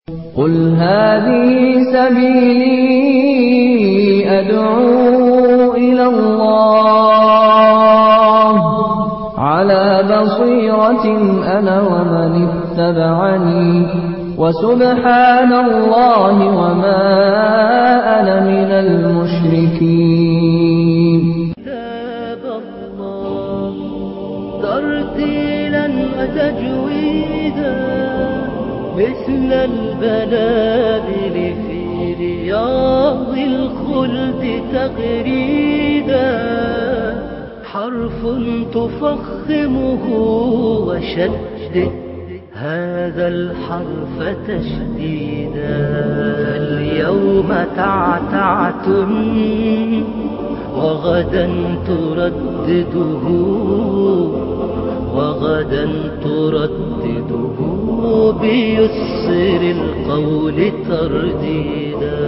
قل هذه سبيلي أدعو إلى الله على بصيرة أنا ومن اتبعني وسبحان الله وما أنا من المشركين كتاب الله ترتيلا وتجويدا مثل البلابل في رياض الخلد تغريدا حرف تفخمه وشدد هذا الحرف تشديدا فاليوم تعتعتم وغدا تردده وغدا تردده بيسر القول ترديدا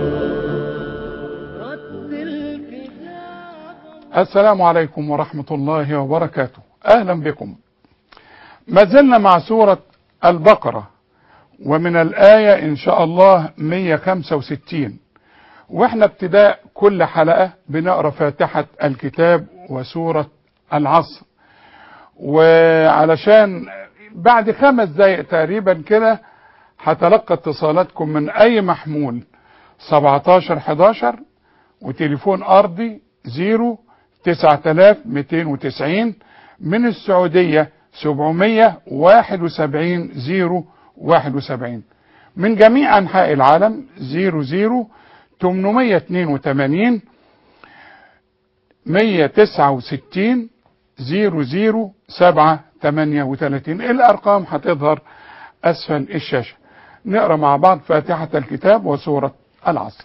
رتل كتاب السلام عليكم ورحمة الله وبركاته أهلا بكم ما زلنا مع سورة البقرة ومن الآية إن شاء الله 165 وإحنا ابتداء كل حلقة بنقرأ فاتحة الكتاب وسورة العصر وعلشان بعد خمس دقايق تقريبا كده هتلقى اتصالاتكم من أي محمول 17 11 وتليفون أرضي 0 9290 من السعودية 771 0 71 من جميع أنحاء العالم 00 882 169 00 7 38 الأرقام هتظهر أسفل الشاشة نقرأ مع بعض فاتحة الكتاب وسورة العصر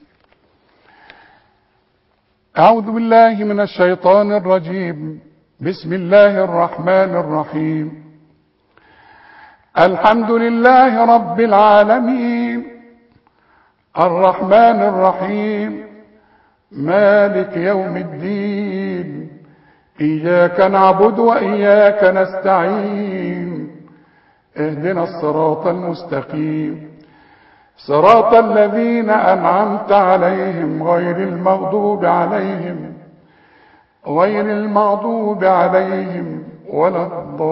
أعوذ بالله من الشيطان الرجيم بسم الله الرحمن الرحيم الحمد لله رب العالمين الرحمن الرحيم مالك يوم الدين إياك نعبد وإياك نستعين اهدنا الصراط المستقيم صراط الذين أنعمت عليهم غير المغضوب عليهم غير المغضوب عليهم ولا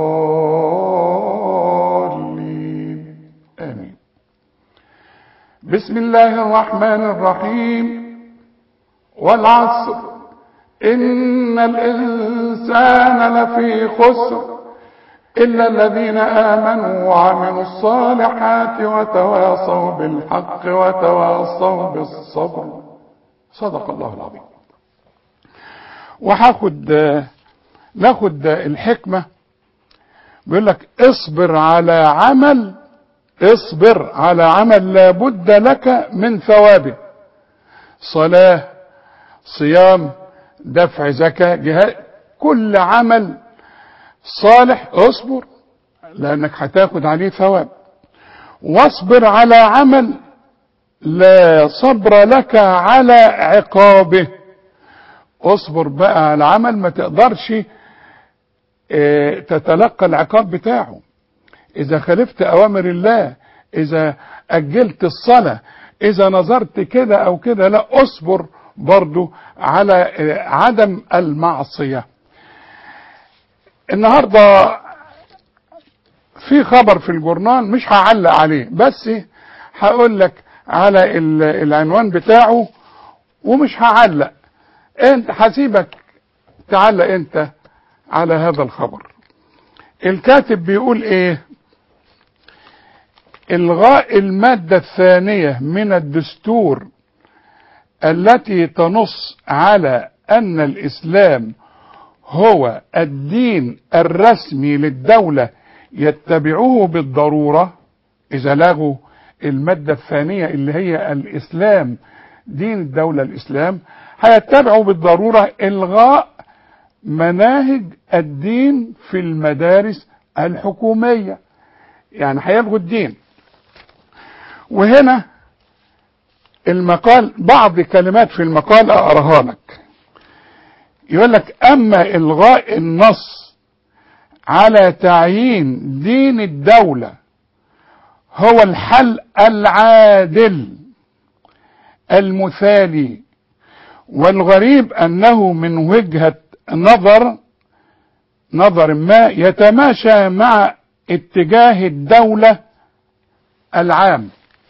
الضالين آمين بسم الله الرحمن الرحيم والعصر إن الإنسان لفي خسر إلا الذين آمنوا وعملوا الصالحات وتواصوا بالحق وتواصوا بالصبر صدق الله العظيم وهاخد ناخد الحكمة بيقول لك اصبر على عمل اصبر على عمل لابد لك من ثوابه صلاة صيام دفع زكاة جهاد كل عمل صالح اصبر لانك هتاخد عليه ثواب واصبر على عمل لا صبر لك على عقابه اصبر بقى على عمل ما تقدرش اه تتلقى العقاب بتاعه اذا خالفت اوامر الله اذا اجلت الصلاة اذا نظرت كده او كده لا اصبر برضو على اه عدم المعصية النهاردة في خبر في الجورنال مش هعلق عليه بس هقول لك على العنوان بتاعه ومش هعلق انت هسيبك تعلق انت على هذا الخبر الكاتب بيقول ايه الغاء المادة الثانية من الدستور التي تنص على ان الاسلام هو الدين الرسمي للدولة يتبعوه بالضرورة اذا لغوا المادة الثانية اللي هي الاسلام دين الدولة الاسلام هيتبعوا بالضرورة الغاء مناهج الدين في المدارس الحكومية يعني هيلغوا الدين وهنا المقال بعض كلمات في المقال اقراها لك يقول لك اما الغاء النص على تعيين دين الدولة هو الحل العادل المثالي والغريب أنه من وجهة نظر نظر ما يتماشى مع اتجاه الدولة العام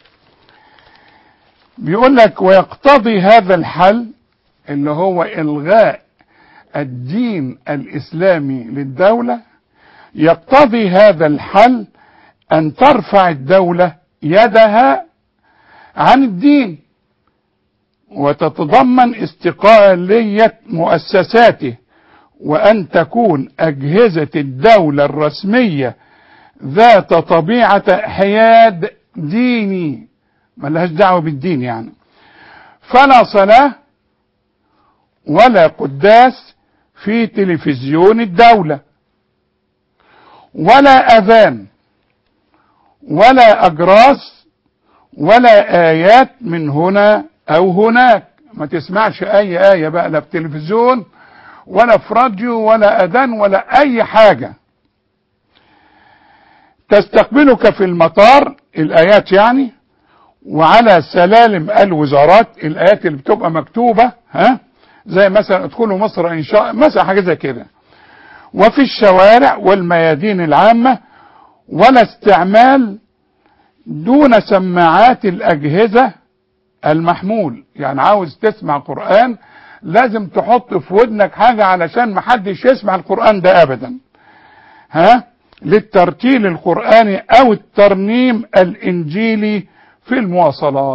بيقول لك ويقتضي هذا الحل اللي هو إلغاء الدين الإسلامي للدولة يقتضي هذا الحل أن ترفع الدولة يدها عن الدين وتتضمن استقلالية مؤسساته وأن تكون أجهزة الدولة الرسمية ذات طبيعة حياد ديني ملهاش دعوة بالدين يعني فلا صلاة ولا قداس في تلفزيون الدولة ولا أذان ولا أجراس ولا آيات من هنا أو هناك ما تسمعش أي آية بقى لا في تلفزيون ولا في راديو ولا أذان ولا أي حاجة تستقبلك في المطار الآيات يعني وعلى سلالم الوزارات الآيات اللي بتبقى مكتوبة ها زي مثلا ادخلوا مصر إن شاء مثلا حاجة زي كده وفي الشوارع والميادين العامة ولا استعمال دون سماعات الأجهزة المحمول يعني عاوز تسمع قرآن لازم تحط في ودنك حاجة علشان محدش يسمع القرآن ده أبدا ها للترتيل القرآني أو الترنيم الإنجيلي في المواصلات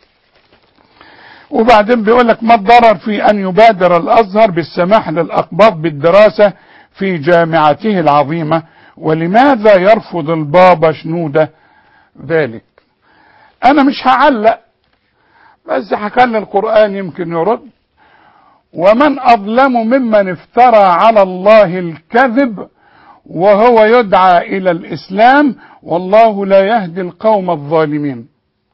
وبعدين بيقول لك ما الضرر في أن يبادر الأزهر بالسماح للأقباط بالدراسة في جامعته العظيمة ولماذا يرفض البابا شنودة ذلك أنا مش هعلق بس هخلي القرآن يمكن يرد ومن أظلم ممن افترى على الله الكذب وهو يدعى إلى الإسلام والله لا يهدي القوم الظالمين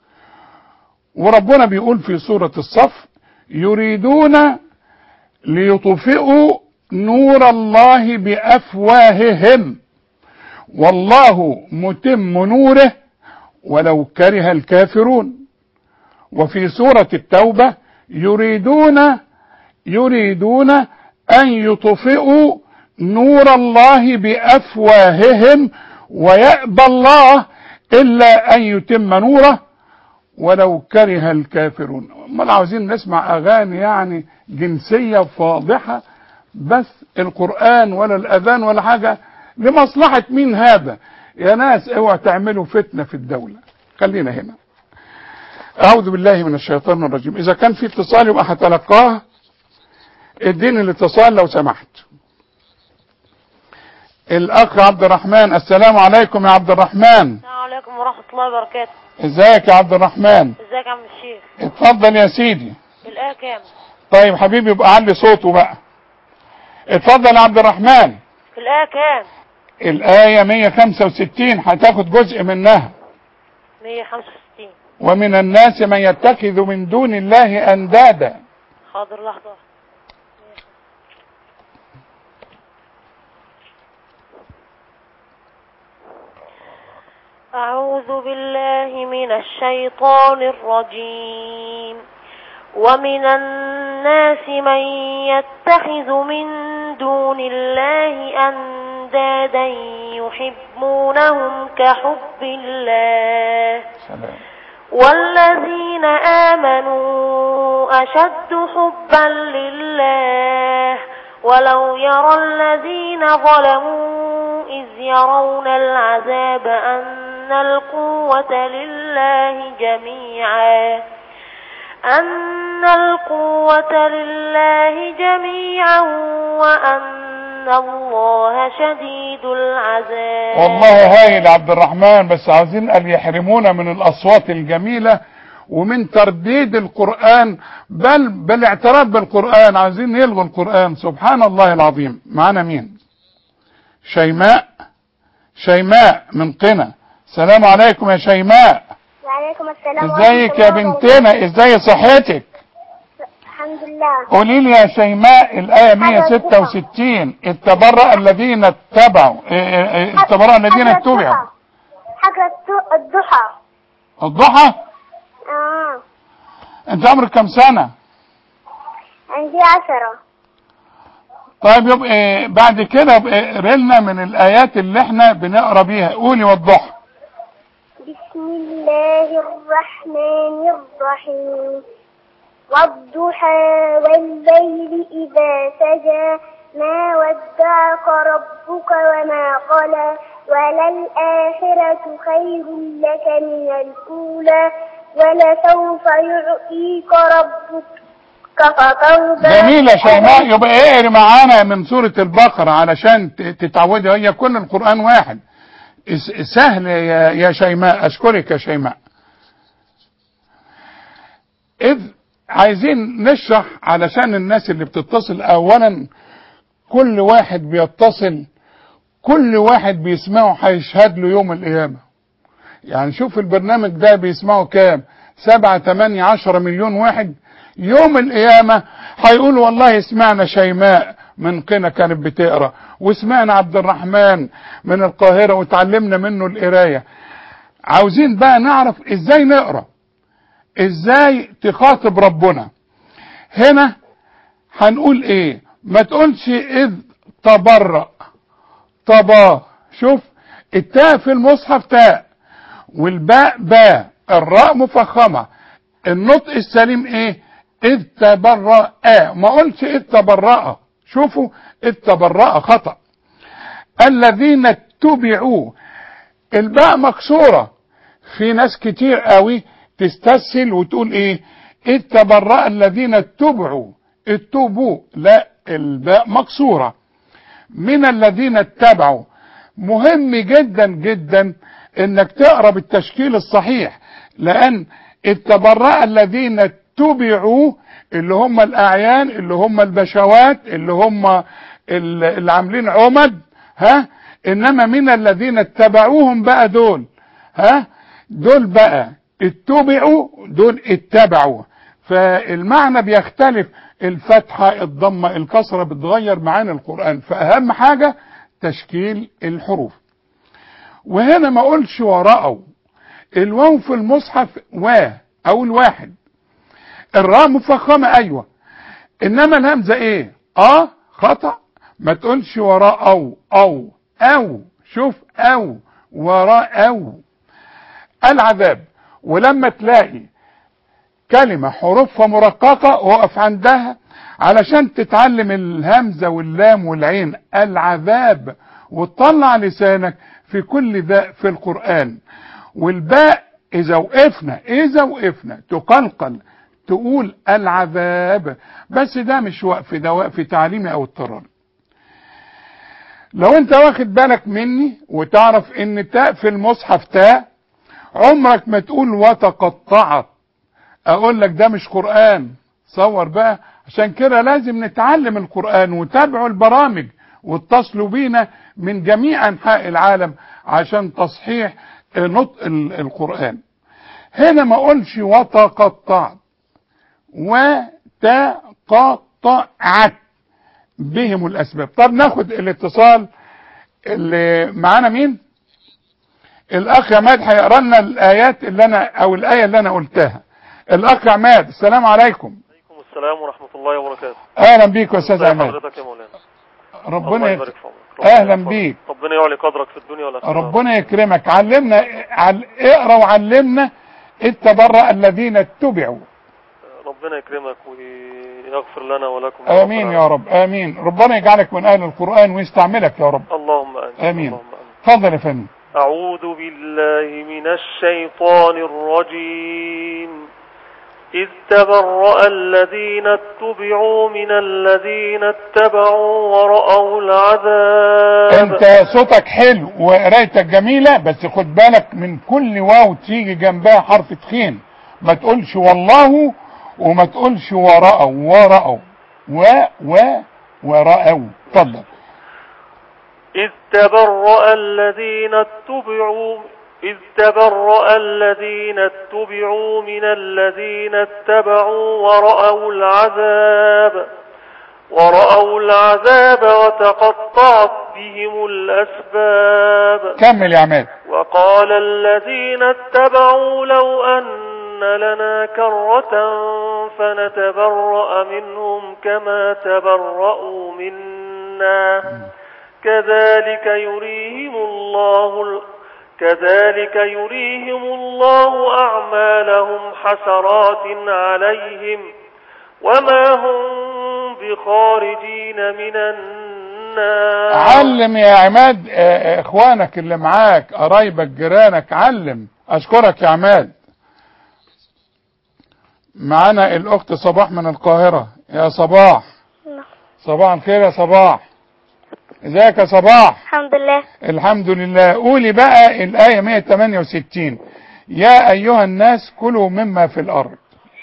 وربنا بيقول في سورة الصف يريدون ليطفئوا نور الله بأفواههم والله متم نوره ولو كره الكافرون وفي سورة التوبة يريدون يريدون أن يطفئوا نور الله بأفواههم ويأبى الله إلا أن يتم نوره ولو كره الكافرون امال عاوزين نسمع أغاني يعني جنسية فاضحة بس القرآن ولا الأذان ولا حاجة لمصلحة مين هذا يا ناس اوعى تعملوا فتنة في الدولة خلينا هنا أعوذ بالله من الشيطان الرجيم إذا كان في اتصال يبقى هتلقاه اديني الاتصال لو سمحت الأخ عبد الرحمن السلام عليكم يا عبد الرحمن السلام عليكم ورحمة الله وبركاته ازيك يا عبد الرحمن ازيك يا عم الشيخ اتفضل يا سيدي الآية كام طيب حبيبي يبقى علي صوته بقى اتفضل يا عبد الرحمن الآية كام الآية 165 هتاخد جزء منها 165 ومن الناس من يتخذ من دون الله أندادا حاضر لحظة أعوذ بالله من الشيطان الرجيم ومن الناس من يتخذ من دون الله أندادا يحبونهم كحب الله سلام والذين آمنوا أشد حبا لله ولو يرى الذين ظلموا إذ يرون العذاب أن القوة لله جميعا أن القوة لله جميعا وأن الله شديد العذاب والله هايل عبد الرحمن بس عاوزين أن يحرمونا من الأصوات الجميلة ومن ترديد القرآن بل بالاعتراف بالقرآن عاوزين يلغوا القرآن سبحان الله العظيم معنا مين شيماء شيماء من قنا السلام عليكم يا شيماء وعليكم السلام ازيك يا ورحمة الله بنتنا ازاي صحتك الحمد لله قولي لي يا شيماء الآية 166 اتبرأ الذين اتبعوا اه اه اه اتبرأ الذين حاجة اتبعوا الثقة. حاجة الض- الضحى الضحى اه انت عمرك كم سنة عندي عشرة طيب يبقى بعد كده يبقى اقري لنا من الايات اللي احنا بنقرا بيها قولي والضحى بسم الله الرحمن الرحيم والضحى والليل إذا سجى ما ودعك ربك وما قلى وللآخرة خير لك من الأولى ولسوف يعطيك ربك فترضى جميل يا شيماء يبقى اقري معانا من سورة البقرة علشان ت- تتعودي هي كل القرآن واحد اس- سهل يا يا شيماء اشكرك يا شيماء اذ عايزين نشرح علشان الناس اللي بتتصل اولا كل واحد بيتصل كل واحد بيسمعه هيشهد له يوم القيامة يعني شوف البرنامج ده بيسمعه كام سبعة تمانية عشرة مليون واحد يوم القيامة هيقول والله سمعنا شيماء من قنا كانت بتقرا وسمعنا عبد الرحمن من القاهرة وتعلمنا منه القراية عاوزين بقى نعرف ازاي نقرا ازاي تخاطب ربنا هنا هنقول ايه ما تقولش اذ تبرأ طبا شوف التاء في المصحف تاء والباء باء الراء مفخمة النطق السليم ايه اذ تبرأ ما قلش اذ تبرأ شوفوا اذ تبرأ خطأ الذين اتبعوا الباء مكسورة في ناس كتير قوي تستسهل وتقول ايه اذ تبرأ الذين اتبعوا اتبعوا لا الباء مكسورة من الذين اتبعوا مهم جدا جدا انك تقرا بالتشكيل الصحيح لان التبرأ الذين اتبعوا اللي هم الاعيان اللي هم البشوات اللي هم اللي عاملين عمد ها انما من الذين اتبعوهم بقى دول ها دول بقى اتبعوا دول اتبعوا فالمعنى بيختلف الفتحة الضمة الكسرة بتغير معاني القرآن فأهم حاجة تشكيل الحروف وهنا ما اقولش ورأوا الواو في المصحف و او الواحد الراء مفخمة ايوه انما الهمزة ايه اه خطأ ما تقولش وراء او او او شوف او وراء او العذاب ولما تلاقي كلمة حروفها مرققة وقف عندها علشان تتعلم الهمزة واللام والعين العذاب وتطلع لسانك في كل ذا في القرآن والباء إذا وقفنا إذا وقفنا تقلقل تقول العذاب بس ده مش وقف ده وقف تعليمي أو اضطراري لو انت واخد بالك مني وتعرف ان تاء في المصحف تاء عمرك ما تقول وتقطعت اقول لك ده مش قرآن صور بقى عشان كده لازم نتعلم القرآن وتابعوا البرامج واتصلوا بينا من جميع انحاء العالم عشان تصحيح نطق القرآن هنا ما اقولش وتقطعت وتقطعت بهم الاسباب طب ناخد الاتصال اللي معانا مين الاخ عماد هيقرا لنا الايات اللي انا او الايه اللي انا قلتها الاخ عماد السلام عليكم عليكم السلام ورحمة الله وبركاته اهلا بيك يا استاذ ازي عماد حضرتك يا مولانا ربنا الله يك- يبارك في عمرك ربنا اهلا يحفظك. بيك ربنا يعلي قدرك في الدنيا والآخرة ربنا يكرمك علمنا عل... اقرا وعلمنا اتبرأ الذين اتبعوا ربنا يكرمك ويغفر لنا ولكم امين يا رب امين ربنا يجعلك من اهل القرآن ويستعملك يا رب اللهم امين آمين. اللهم امين اتفضل يا فندم أعوذ بالله من الشيطان الرجيم إذ تبرأ الذين اتبعوا من الذين اتبعوا ورأوا العذاب انت صوتك حلو وقرايتك جميلة بس خد بالك من كل واو تيجي جنبها حرف تخين ما تقولش والله وما تقولش ورأوا ورأوا و و ورأوا اتفضل إذ تبرأ الذين اتبعوا إذ تبرأ الذين اتبعوا من الذين اتبعوا ورأوا العذاب ورأوا العذاب وتقطعت بهم الأسباب كمل يا عماد وقال الذين اتبعوا لو أن لنا كرة فنتبرأ منهم كما تبرأوا منا كذلك يريهم الله ال- كذلك يريهم الله أعمالهم حسرات عليهم وما هم بخارجين من النار علم يا عماد آه، آه، اخوانك اللي معاك قرايبك جيرانك علم اشكرك يا عماد معانا الاخت صباح من القاهرة يا صباح صباح الخير يا صباح ازيك يا صباح الحمد لله الحمد لله قولي بقى الآية 168 يا أيها الناس كلوا مما في الأرض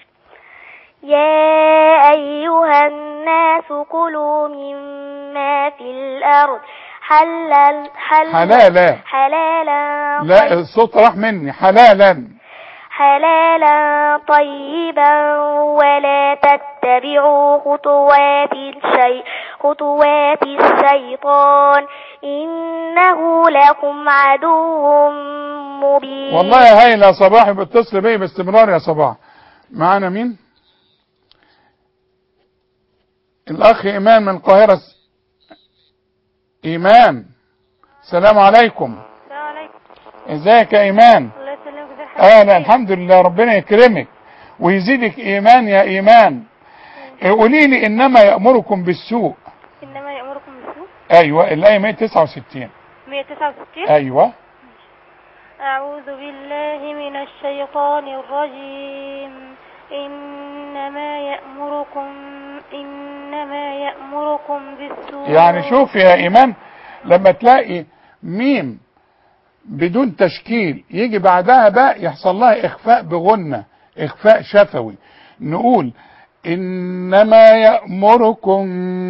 يا أيها الناس كلوا مما في الأرض حلال حلال حلالا حلالا لا طي- الصوت راح مني حلالا حلالا طيبا ولا تتبعوا خطوات الشيء خطوات الشيطان إنه لكم عدو مبين والله يا هايلة يا صباح بتصل بي باستمرار يا صباح معانا مين الأخ إيمان من القاهرة إيمان السلام عليكم السلام عليكم ازيك يا إيمان الله يسلمك زي اهلا الحمد لله ربنا يكرمك ويزيدك ايمان يا ايمان قولي لي انما يأمركم بالسوء إنما يأمركم بالسوء ايوه الايه 169 169 ايوه أعوذ بالله من الشيطان الرجيم إنما يأمركم إنما يأمركم بالسوء يعني شوف يا ايمان لما تلاقي ميم بدون تشكيل يجي بعدها بقى يحصل لها اخفاء بغنة اخفاء شفوي نقول انما يأمركم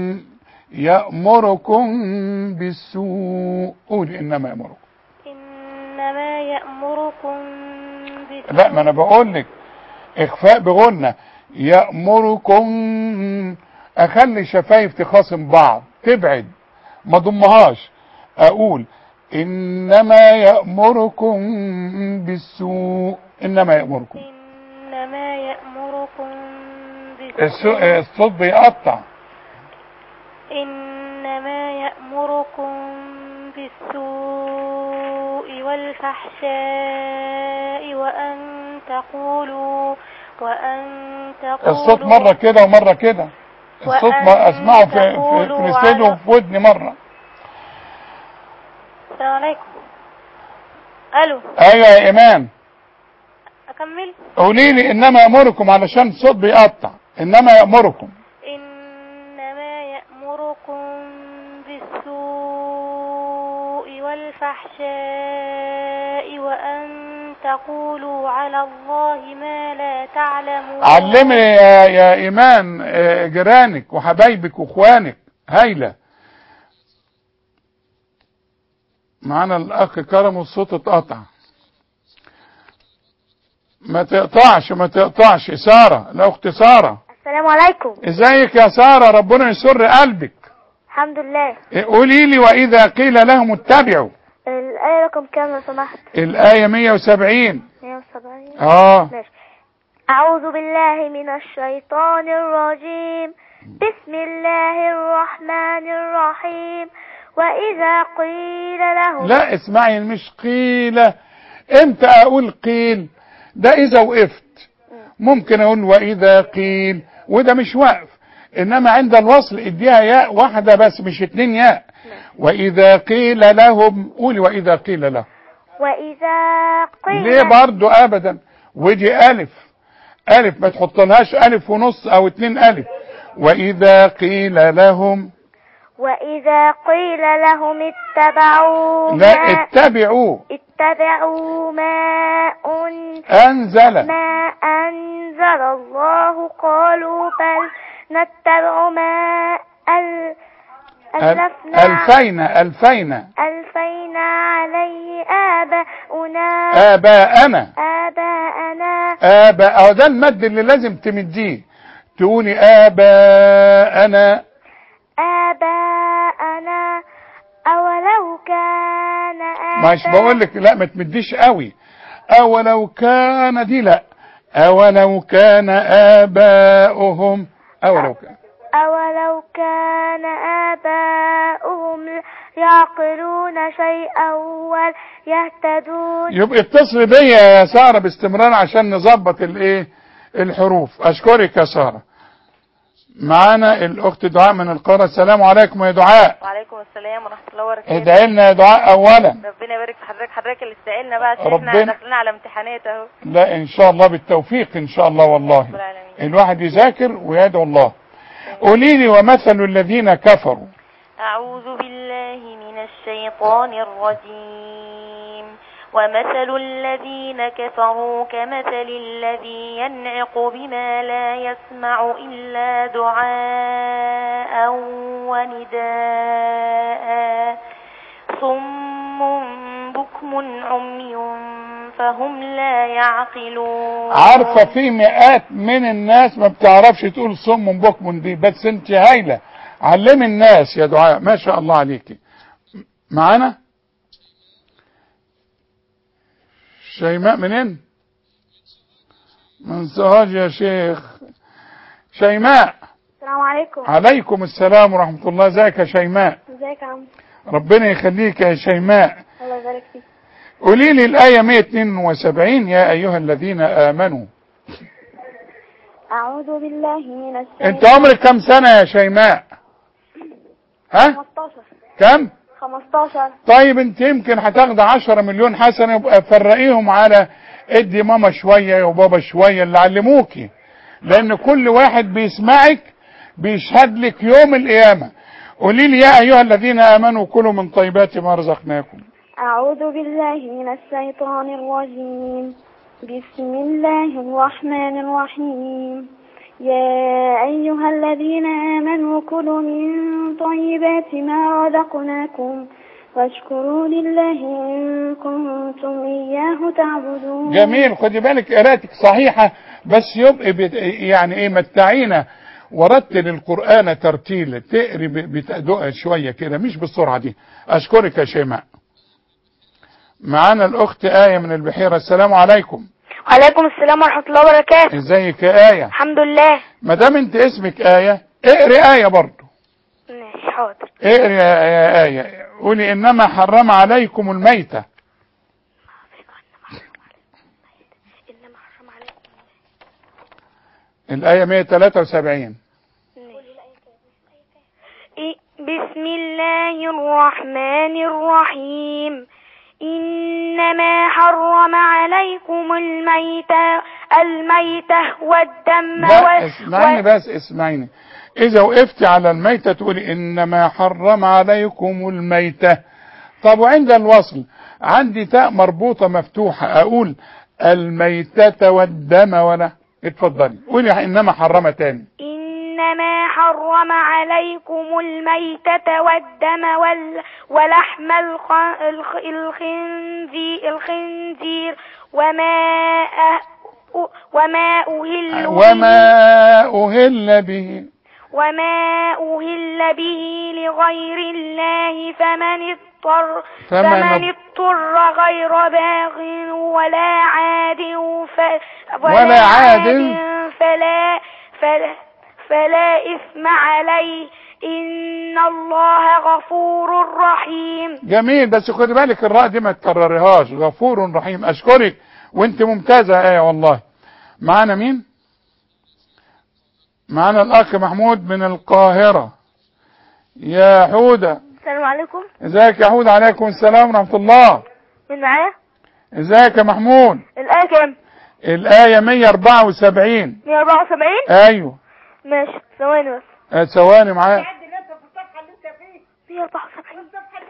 يأمركم بالسوء قول انما يأمركم إنما يأمركم بالسوء لا ما انا بقول لك اخفاء بغنة يأمركم اخلي شفايف تخاصم بعض تبعد ما ضمهاش اقول انما يأمركم بالسوء انما يأمركم إنما يأمركم السو- بالسوء الصوت بيقطع إنما يأمركم بالسوء والفحشاء وأن تقولوا وأن تقولوا الصوت مرة كده ومرة كده الصوت ما اسمعه في في, في الاستوديو على- وفي ودني مرة السلام عليكم ألو ايوه يا ايمان أكمل قولي لي انما يأمركم علشان الصوت بيقطع انما يأمركم إنما يأمركم بالسوء والفحشاء وأن تقولوا على الله ما لا تعلمون علمي يا, يا ايمان آه، جيرانك وحبايبك واخوانك هايله معانا الاخ كرم والصوت اتقطع ما تقطعش ما تقطعش ساره الاخت ساره السلام عليكم ازيك يا ساره ربنا يسر قلبك الحمد لله قولي لي واذا قيل لهم اتبعوا الآية رقم كام لو سمحت الايه 170 170 اه ماشي أعوذ بالله من الشيطان الرجيم بسم الله الرحمن الرحيم وإذا قيل لهم لا اسمعي مش قيل امتى اقول قيل ده اذا وقفت ممكن اقول واذا قيل وده مش وقف انما عند الوصل اديها ياء واحدة بس مش اتنين ياء واذا قيل لهم قولي واذا قيل لهم وإذا قيل ليه برضو ابدا ودي الف الف ما تحطلهاش الف ونص او اتنين الف واذا قيل لهم وإذا قيل لهم اتبعوا لا ما اتبعوا اتبعوا ما أن انزل ما أنزل الله قالوا بل نتبع ما أل ألفنا الفينا الفينا ألفينا عليه آباؤنا آباءنا آباءنا آباء أهو ده المد اللي لازم تمديه تقولي آباءنا آباءنا أولو كان مش بقول لك لا ما تمديش قوي اولو كان دي لا اولو كان اباؤهم اولو كان أولو كان آباؤهم يعقلون شيئا ويهتدون يبقى اتصل بيا يا ساره باستمرار عشان نظبط الايه الحروف اشكرك يا ساره معانا الاخت دعاء من القاهره السلام عليكم يا دعاء وعليكم السلام ورحمة الله وبركاته ادعي لنا يا دعاء اولا ربنا يبارك في حضرتك حضرتك اللي استقلنا بقى عشان ربنا- احنا داخلين على امتحانات اهو لا ان شاء الله بالتوفيق ان شاء الله والله رب العالمين الواحد يذاكر ويدعو الله قولي لي ومثل الذين كفروا أعوذ بالله من الشيطان الرجيم ومثل الذين كفروا كمثل الذي ينعق بما لا يسمع إلا دعاء ونداء صم بكم عمي فهم لا يعقلون عارفة في مئات من الناس ما بتعرفش تقول صم بكم دي بس انت هايلة علمي الناس يا دعاء ما شاء الله عليكي معانا شيماء منين من سوهاج يا شيخ شيماء السلام عليكم عليكم السلام ورحمة الله ازيك يا شيماء ازيك يا عم ربنا يخليك يا شيماء الله يبارك فيك قولي لي الآية 172 يا أيها الذين آمنوا أعوذ بالله من الشيطان انت عمرك كم سنة يا شيماء ها 15 كم 15 طيب انت يمكن هتاخد 10 مليون حسنة يبقى فرقيهم على ادي ماما شوية وبابا شوية اللي علموكي لان كل واحد بيسمعك بيشهد لك يوم القيامة قولي لي يا ايها الذين امنوا كلوا من طيبات ما رزقناكم أعوذ بالله من الشيطان الرجيم بسم الله الرحمن الرحيم يا أيها الذين آمنوا كلوا من طيبات ما رزقناكم واشكروا لله إن كنتم إياه تعبدون جميل خدي بالك قراءتك صحيحة بس يبقى بت... يعني ايه متعينا ورتل القرآن ترتيلا تقري ب- بتأدق شوية كده مش بالسرعة دي أشكرك يا شيماء معانا الأخت آية من البحيرة السلام عليكم وعليكم السلام ورحمة الله وبركاته ازيك يا آية الحمد لله ما دام انت اسمك آية اقري آية برضو ماشي حاضر اقري يا يا آية قولي إنما حرم عليكم الميتة إنما حرم عليكم الآية 173 بسم الله الرحمن الرحيم إنما حرم عليكم الميتة الميتة والدم لا وال- اسمعيني وال- بس اسمعيني إذا وقفت على الميتة تقولي إنما حرم عليكم الميتة طب وعند الوصل عندي تاء مربوطة مفتوحة أقول الميتة والدم ولا اتفضلي قولي إنما حرم تاني إنما حرم عليكم الميتة والدم وال... ولحم الخ... الخ... الخنزير الخنزير وما أه... وما أهل وما أهل به وما أهل به لغير الله فمن اضطر فمن فمن اض- اضطر غير باغ ولا عاد ف ولا عاد فلا فلا فلا إثم عليه إن الله غفور رحيم جميل بس خدي بالك الراء دي ما تكررهاش غفور رحيم أشكرك وانت ممتازة يا آية والله معانا مين معانا الأخ محمود من القاهرة يا حودة السلام عليكم ازيك يا حودة عليكم السلام ورحمة الله من معايا ازيك يا محمود الآية كام الآية 174 174 ايوه ماشي ثواني بس آه، ثواني معايا 174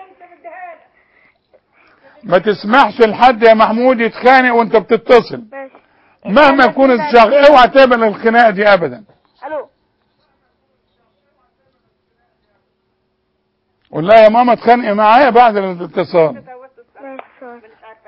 ما تسمحش لحد يا محمود يتخانق وانت بتتصل ماشي مهما يكون الشغل اوعى تقبل الخناقه دي ابدا الو قول لها يا ماما اتخانقي معايا بعد الاتصال ماشي ثواني.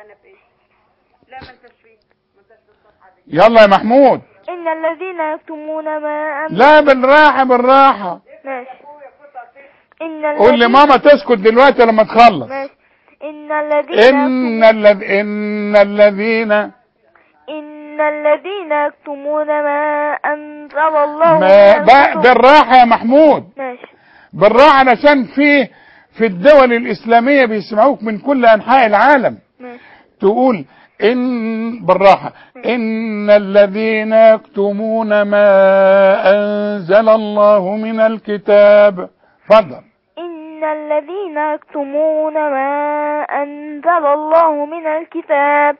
يلا يا محمود إن الذين يكتمون ما أم... لا بالراحه بالراحه ماشي إن قول الذين لماما تسكت دلوقتي لما تخلص ماشي إن الذين إن, الذ... إن الذين إن الذين يكتمون ما أنزل الله ما من ب... الكتب- بالراحة يا محمود ماشي بالراحة علشان في في الدول الإسلامية بيسمعوك من كل أنحاء العالم ماشي تقول إن بالراحة إن الذين يكتمون ما أنزل الله من الكتاب فضل إن الذين يكتمون ما أنزل الله من الكتاب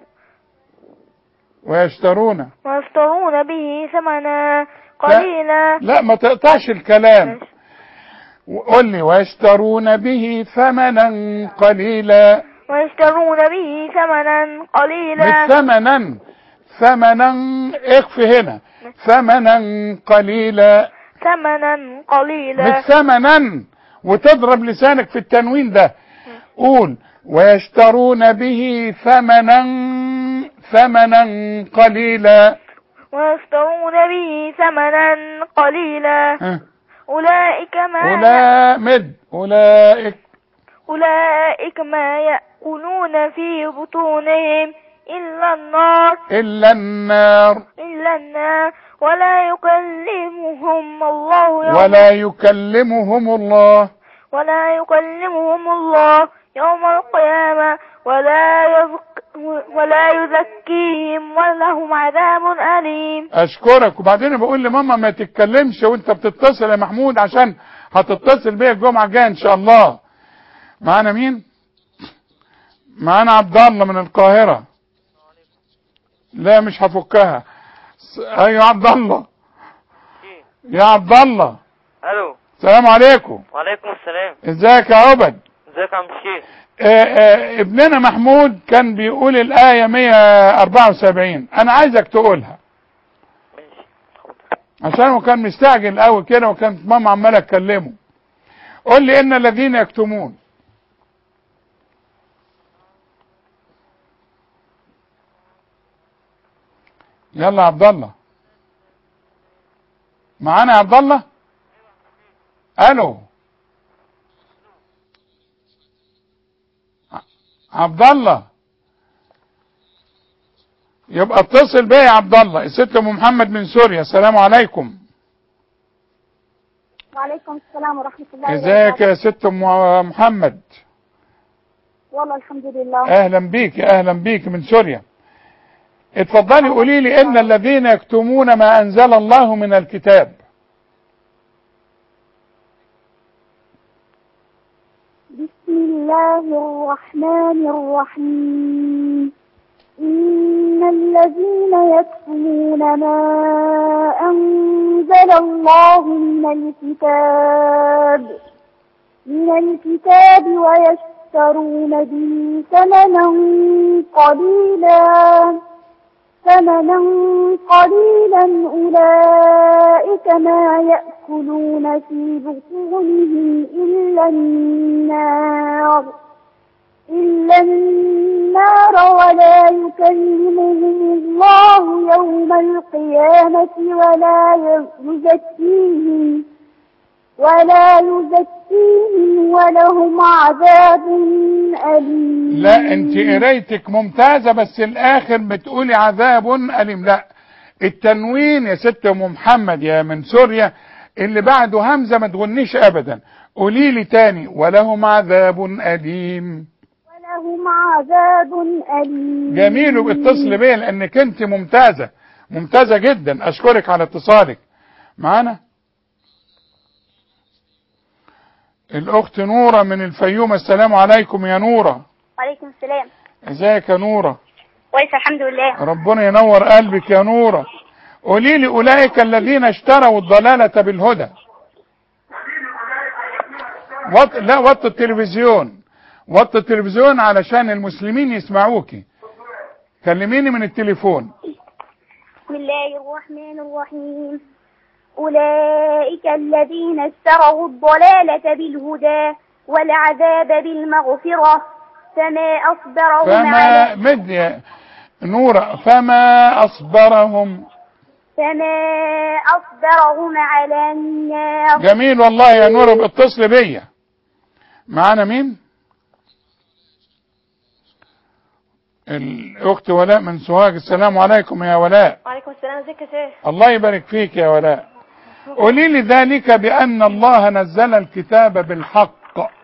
ويشترون ويشترون به ثمنا قليلا لا ما تقطعش الكلام ماشي. قول لي ويشترون به ثمنا قليلا ويشترون به ثمنا قليلا مش ثمنا ثمنا اخفي هنا ثمنا قليلا ثمنا قليلا مش ثمنا وتضرب لسانك في التنوين ده قول ويشترون به ثمنا ثمنا قليلا ويشترون به ثمنا قليلا ها. أولئك ما أولئك مد أولئك أولئك ما يأكلون في بطونهم إلا النار إلا النار إلا النار ولا يكلمهم الله يوم ولا يكلمهم الله ولا يكلمهم الله يوم القيامة ولا يزك ولا يزكيهم ولهم عذاب أليم اشكرك وبعدين بقول لماما ما تتكلمش وانت بتتصل يا محمود عشان هتتصل بيا الجمعه الجايه ان شاء الله معانا مين معانا عبد الله من القاهره لا مش هفكها س- ايوه عبد الله يا عبد الله الو السلام عليكم وعليكم السلام ازيك يا عبد ازيك يا عم الشيخ آه، آه، ابننا محمود كان بيقول الآية 174 أنا عايزك تقولها ماشي عشان هو كان مستعجل قوي كده وكانت ماما عماله تكلمه قول لي ان الذين يكتمون يلا يا عبد الله معانا يا عبد الله الو ع- عبد الله يبقى اتصل بيا يا عبد الله الست ام محمد من سوريا السلام عليكم وعليكم السلام ورحمة الله ازيك يا ست ام محمد والله الحمد لله اهلا بيك اهلا بيك من سوريا اتفضلي قولي لي ان الذين يكتمون ما انزل الله من الكتاب بسم الله الرحمن الرحيم إن الذين يكتمون ما أنزل الله من الكتاب من الكتاب ويشترون به ثمنا قليلا ثمنا قليلا أولئك ما يأكلون في بطونهم إلا النار إلا النار ولا يكلمهم الله يوم القيامة ولا يزكيهم ولا يزكيهم ولهم عذاب أليم لا انت قرايتك ممتازة بس الاخر بتقولي عذاب اليم لا التنوين يا ست ام محمد يا من سوريا اللي بعده همزة ما تغنيش ابدا قولي لي تاني ولهم عذاب اليم ولهم عذاب أليم جميل واتصل بيا لانك انت ممتازة ممتازة جدا اشكرك على اتصالك معانا الاخت نورة من الفيوم السلام عليكم يا نورة وعليكم السلام ازيك يا نورة كويس الحمد لله ربنا ينور قلبك يا نورة قولي لي اولئك الذين اشتروا الضلالة بالهدى وط... لا وط التلفزيون وط التلفزيون علشان المسلمين يسمعوكي كلميني من التليفون بسم الله الرحمن الرحيم أولئك الذين اشتروا الضلالة بالهدى والعذاب بالمغفرة فما أصبرهم فما على مد يا نورة فما أصبرهم فما أصبرهم على النار جميل والله يا نورة باتصل بيا معانا مين الاخت ولاء من سوهاج السلام عليكم يا ولاء وعليكم السلام ازيك يا شيخ الله يبارك فيك يا ولاء قولي لي ذلك بأن الله نزل الكتاب بالحق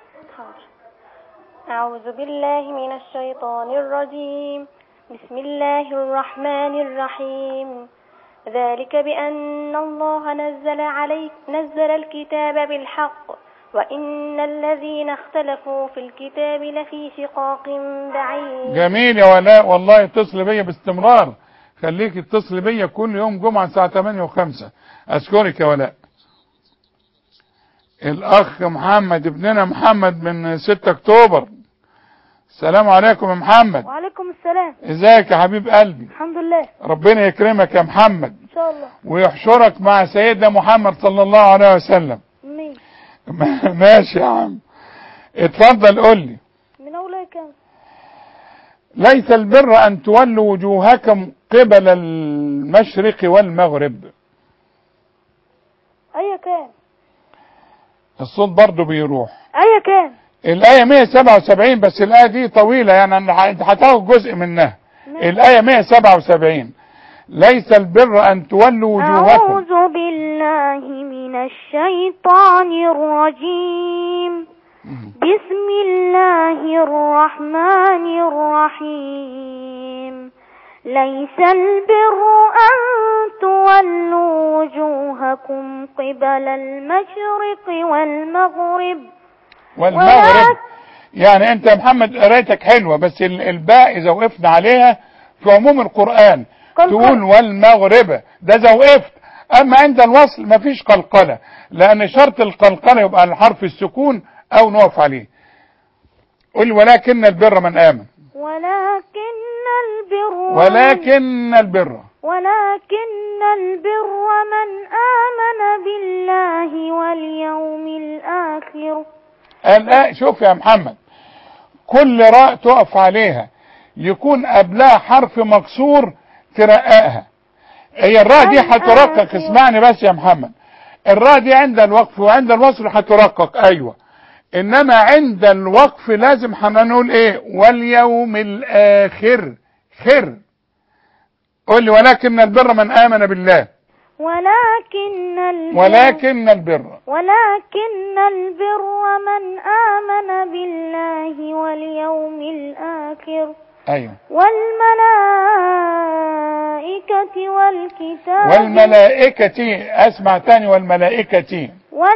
أعوذ بالله من الشيطان الرجيم بسم الله الرحمن الرحيم ذلك بأن الله نزل عليك نزل الكتاب بالحق وإن الذين اختلفوا في الكتاب لفي شقاق بعيد جميل يا ولاء والله اتصل بيا باستمرار خليك اتصل بيا كل يوم جمعة الساعة 8 و5 أشكرك يا ولاء الأخ محمد ابننا محمد من 6 أكتوبر السلام عليكم يا محمد وعليكم السلام ازيك يا حبيب قلبي الحمد لله ربنا يكرمك يا محمد إن شاء الله ويحشرك مع سيدنا محمد صلى الله عليه وسلم مين ماشي يا عم اتفضل قول لي من أولى كام ليس البر أن تولوا وجوهكم قبل المشرق والمغرب أي كام الصوت برضه بيروح أي كام الآية 177 بس الآية دي طويلة يعني أنا- انت هتاخد جزء منها الآية 177 ليس البر أن تولوا وجوهكم أعوذ بالله من الشيطان الرجيم بسم الله الرحمن الرحيم ليس البر أن تولوا وجوهكم قبل المشرق والمغرب والمغرب يعني انت يا محمد قرايتك حلوة بس ال- الباء اذا وقفنا عليها في عموم القرآن تقول والمغرب ده اذا وقفت اما عند الوصل مفيش قلقلة لان شرط القلقلة يبقى الحرف السكون او نقف عليه قل ولكن البر من امن ولكن البر ولكن البر ولكن البر من آمن بالله واليوم الآخر الآن شوف يا محمد كل راء تقف عليها يكون قبلها حرف مكسور ترققها هي الراء دي هترقق اسمعني بس يا محمد الراء دي عند الوقف وعند الوصل هترقق ايوه انما عند الوقف لازم هنقول ايه واليوم الاخر خر قول لي ولكن البر من امن بالله ولكن البر ولكن البر ولكن البر من آمن بالله واليوم الآخر ايوه والملائكة والكتاب والملائكة اسمع تاني والملائكة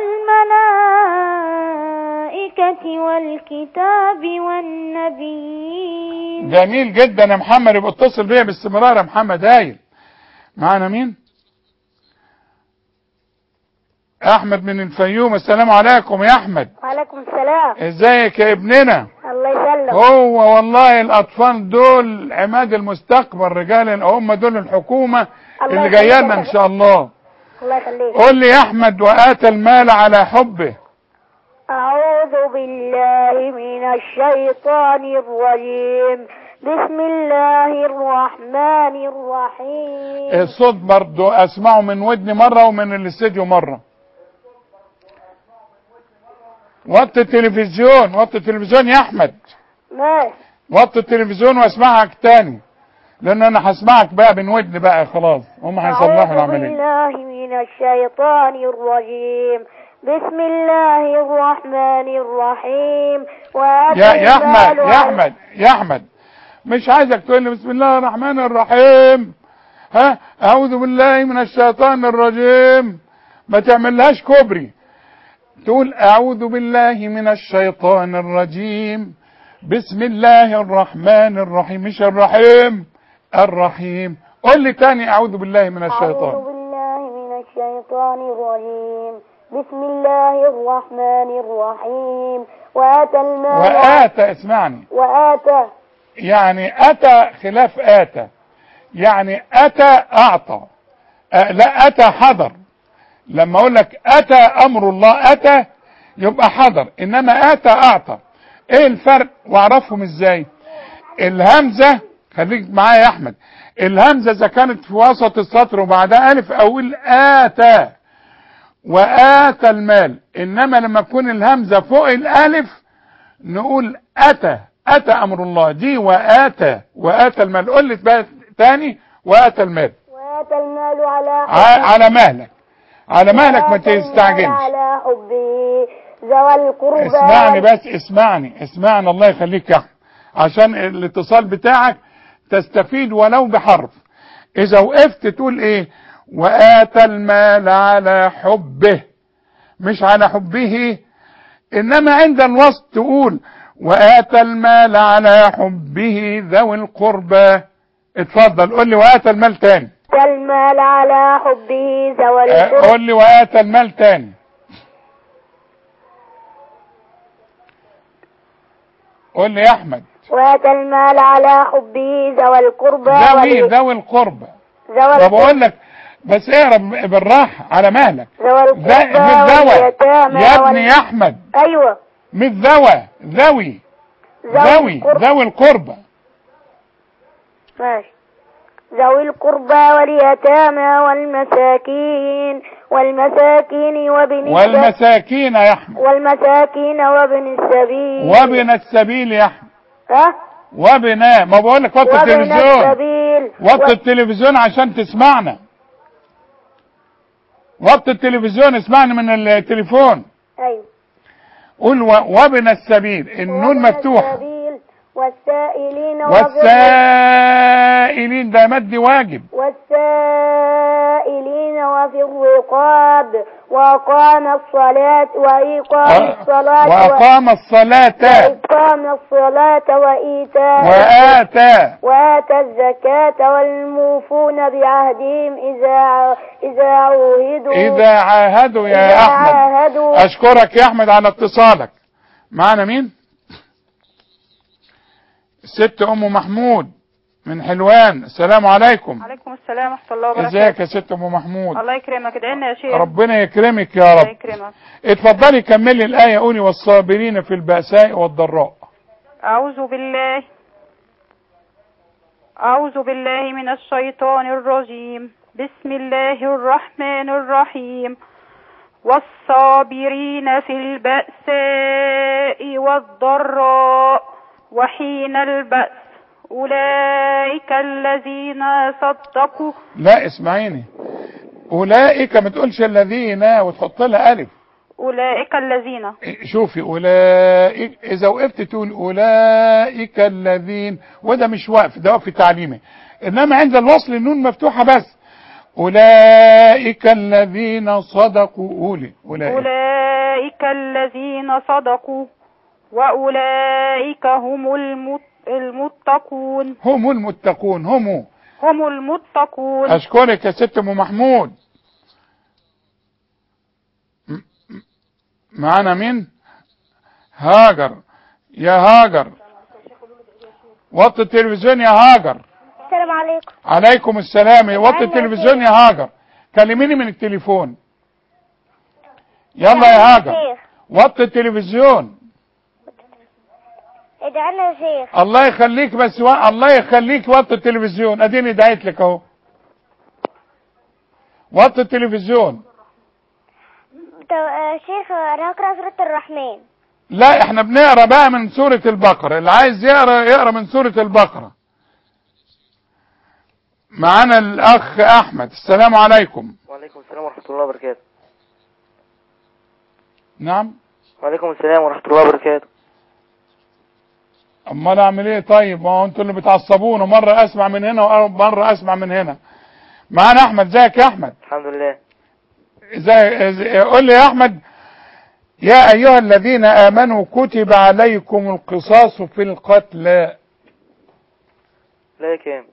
والملائكة والكتاب والنبيين جميل جدا يا محمد يبقى اتصل بيا باستمرار يا محمد هايل معانا مين احمد من الفيوم السلام عليكم يا احمد وعليكم السلام ازيك يا ابننا الله يسلم هو والله الاطفال دول عماد المستقبل رجال هم دول الحكومة الله اللي جايه لنا ان يخليك. شاء الله الله يخليك قول لي يا احمد واتى المال على حبه أعوذ بالله من الشيطان الرجيم بسم الله الرحمن الرحيم الصوت برضو اسمعه من ودني مرة ومن الاستديو مرة وطي التلفزيون وطي التلفزيون يا احمد ماشي وطي التلفزيون واسمعك تاني لان انا هسمعك بقى من ودني بقى خلاص هم هيصلحوا أعوذ العملية بالله من الشيطان الرجيم بسم الله الرحمن الرحيم وآتى يا يا احمد المال يا على- احمد يا احمد مش عايزك تقول لي بسم الله الرحمن الرحيم ها اعوذ بالله من الشيطان الرجيم ما تعملهاش كوبري تقول اعوذ بالله من الشيطان الرجيم بسم الله الرحمن الرحيم مش الرحيم الرحيم قول لي تاني اعوذ بالله من أعوذ الشيطان بالله من الشيطان الرجيم بسم الله الرحمن الرحيم وآتى المال وآتى اسمعني وآتى يعني أتى خلاف آتى يعني أتى أعطى أه لا أتى حضر لما أقول لك أتى أمر الله أتى يبقى حضر إنما أتى أعطى إيه الفرق وأعرفهم إزاي الهمزة خليك معايا يا أحمد الهمزة إذا كانت في وسط السطر وبعدها ألف أقول آتى وآتى المال إنما لما تكون الهمزة فوق الألف نقول أتى اتى امر الله دي واتى واتى المال قول لي بقى تاني واتى المال وآتى المال على ع- على مهلك على مهلك ما وآتى المال تستعجلش على حبه ذوى القربى اسمعني بس اسمعني اسمعني الله يخليك يا احمد عشان الاتصال بتاعك تستفيد ولو بحرف اذا وقفت تقول ايه واتى المال على حبه مش على حبه انما عند الوصف تقول واتى المال على حبه ذوي القربى اتفضل قول لي واتى المال تاني وآتى المال على حبه ذوى اه، القربى قول لي واتى المال تاني قول لي يا احمد وآتى المال على حبه ذوى القربى ذوي والي- ذوي القربى ذوى طب القربى اقول لك بس اقرا بالراحه على مهلك ذوى ذا- القربى مش ذوى واليتامى يا وال- ابني يا احمد ايوه مش ذوى ذوي ذوي القربى ذوي القربى ماشي ذوي القربى واليتامى والمساكين والمساكين وابن السبيل والمساكين يا احمد والمساكين وابن السبيل وابن السبيل يا احمد ها وابن ما بقول لك وطي وابن التلفزيون السبيل وطي التلفزيون عشان تسمعنا وطي التلفزيون اسمعني من التليفون ايوه قول و- وابن السبيل النون وابن مفتوحه السبيل والسائلين وفي الرق- والسائلين ده مد واجب والسائلين وفي الرقاب وأقام الصلاة وإقام الصلاة وأقام الصلاة وإقام الصلاة وإيتاء وآتى وآتى الزكاة والموفون بعهدهم إذا إذا عوهدوا إذا عاهدوا يا إذا أحمد عاهدوا أشكرك يا أحمد على اتصالك معنا مين الست أم محمود من حلوان السلام عليكم عليكم السلام ورحمة الله وبركاته ازيك يا ست أم محمود الله يكرمك ادعي لنا يا شيخ ربنا يكرمك يا الله رب يكرمك اتفضلي كملي الآية قولي والصابرين في البأساء والضراء أعوذ بالله أعوذ بالله من الشيطان الرجيم بسم الله الرحمن الرحيم والصابرين في البأساء والضراء وحين البأس أولئك الذين صدقوا لا اسمعيني أولئك ما تقولش الذين وتحط لها ألف أولئك الذين شوفي أولئك إذا وقفت تقول أولئك الذين وده مش وقف ده وقف تعليمي إنما عند الوصل النون مفتوحة بس أولئك الذين صدقوا أولي أولئك أولئك الذين صدقوا وأولئك هم المت- المتقون هم المتقون هم هم المتقون أشكرك يا ست أم محمود م- م- معانا مين هاجر يا هاجر وطي التلفزيون يا هاجر السلام عليكم عليكم السلام وطي التلفزيون يا هاجر كلميني من التليفون يلا يا هاجر وطي التلفزيون ادعي لنا يا شيخ الله يخليك بس و... الله يخليك وطي التلفزيون اديني دعيت لك اهو وطي التلفزيون طب آه، شيخ انا هقرا سورة الرحمن لا احنا بنقرا بقى من سورة البقرة اللي عايز يقرا يقرا من سورة البقرة معانا الاخ احمد السلام عليكم وعليكم السلام ورحمة الله وبركاته نعم وعليكم السلام ورحمة الله وبركاته امال اعمل ايه طيب ما هو انتوا اللي بتعصبونا مرة اسمع من هنا ومرة اسمع من هنا معانا احمد ازيك يا احمد الحمد لله ازاي ازاي- قول لي يا احمد يا ايها الذين امنوا كتب عليكم القصاص في القتلى لا كام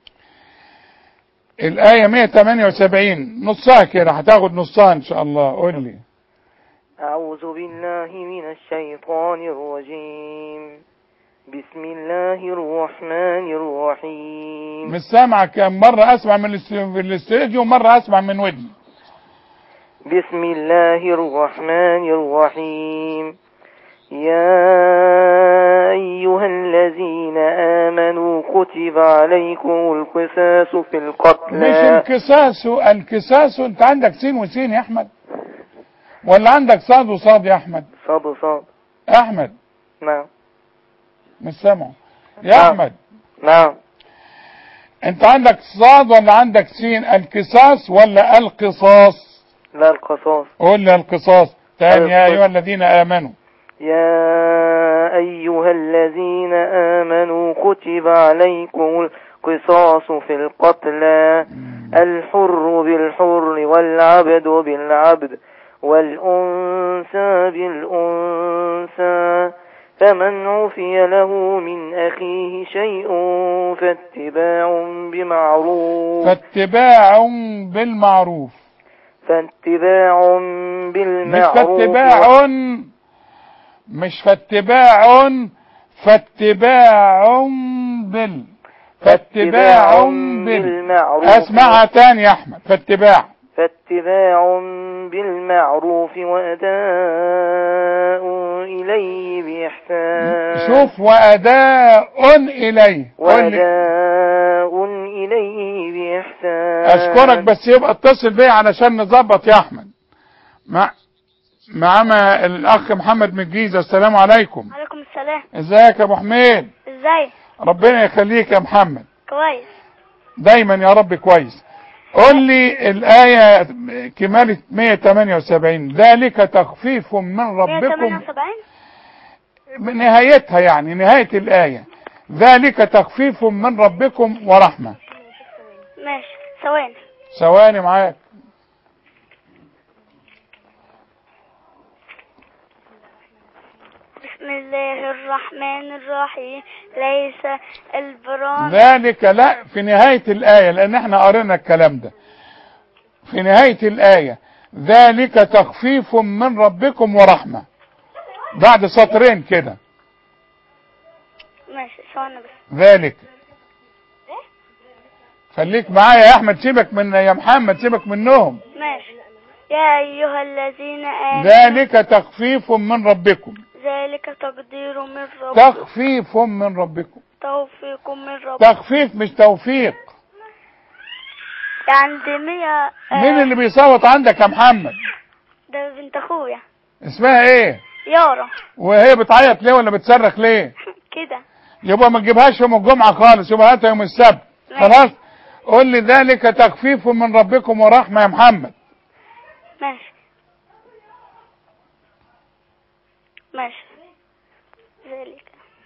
الايه 178 نصها كده هتاخد نصها ان شاء الله قول لي أعوذ بالله من الشيطان الرجيم بسم الله الرحمن الرحيم مش سامعك مرة اسمع من الاست- في الاستوديو ومرة اسمع من ودني بسم الله الرحمن الرحيم يا أيها الذين آمنوا كتب عليكم القصاص في مش القتلى الكساس الكساس انت عندك سين وسين يا احمد ولا عندك صاد وصاد يا احمد صاد صاد احمد نعم مش سامعه يا نعم. احمد نعم انت عندك صاد ولا عندك سين القصاص ولا القصاص لا القصاص قول لي القصاص تاني يا القصاص. ايها الذين امنوا يا أيها الذين آمنوا كتب عليكم القصاص في القتلى الحر بالحر والعبد بالعبد والأنثى بالأنثى فمن عفي له من أخيه شيء فاتباع بمعروف فاتباع بالمعروف فاتباع مش بالمعروف فاتباع مش فاتباع فاتباع بال فاتباع بال بالمعروف اسمعها تاني يا احمد فاتباع فاتباع بالمعروف وأداء إليه بإحسان شوف واداء اليه قول لي وأداء إليه بإحسان اشكرك بس يبقى اتصل بيا علشان نظبط يا احمد مع معنا الاخ محمد من الجيزه السلام عليكم عليكم السلام ازيك يا ابو حميد ازاي ربنا يخليك يا محمد كويس دايما يا رب كويس قول لي الآية كمالة 178 ذلك تخفيف من ربكم 178 نهايتها يعني نهاية الآية ذلك تخفيف من ربكم ورحمة ماشي ثواني ثواني معاك بسم الله الرحمن الرحيم ليس البران ذلك لا في نهاية الآية لأن احنا قرينا الكلام ده في نهاية الآية ذلك تخفيف من ربكم ورحمة بعد سطرين كده ماشي ثواني بس ذلك خليك معايا يا احمد سيبك من يا محمد سيبك منهم ماشي يا أيها الذين آمنوا ذلك تخفيف من ربكم ذلك تقدير من رب تخفيف من ربكم توفيق من رب تخفيف مش توفيق عندي مية مين اللي بيصوت عندك يا محمد ده بنت أخويا اسمها ايه يارا وهي بتعيط ليه ولا بتصرخ ليه كده يبقى ما تجيبهاش يوم الجمعة خالص يبقى هاتها يوم السبت خلاص قول لي ذلك تخفيف من ربكم ورحمة يا محمد ماشي ماشي ذلك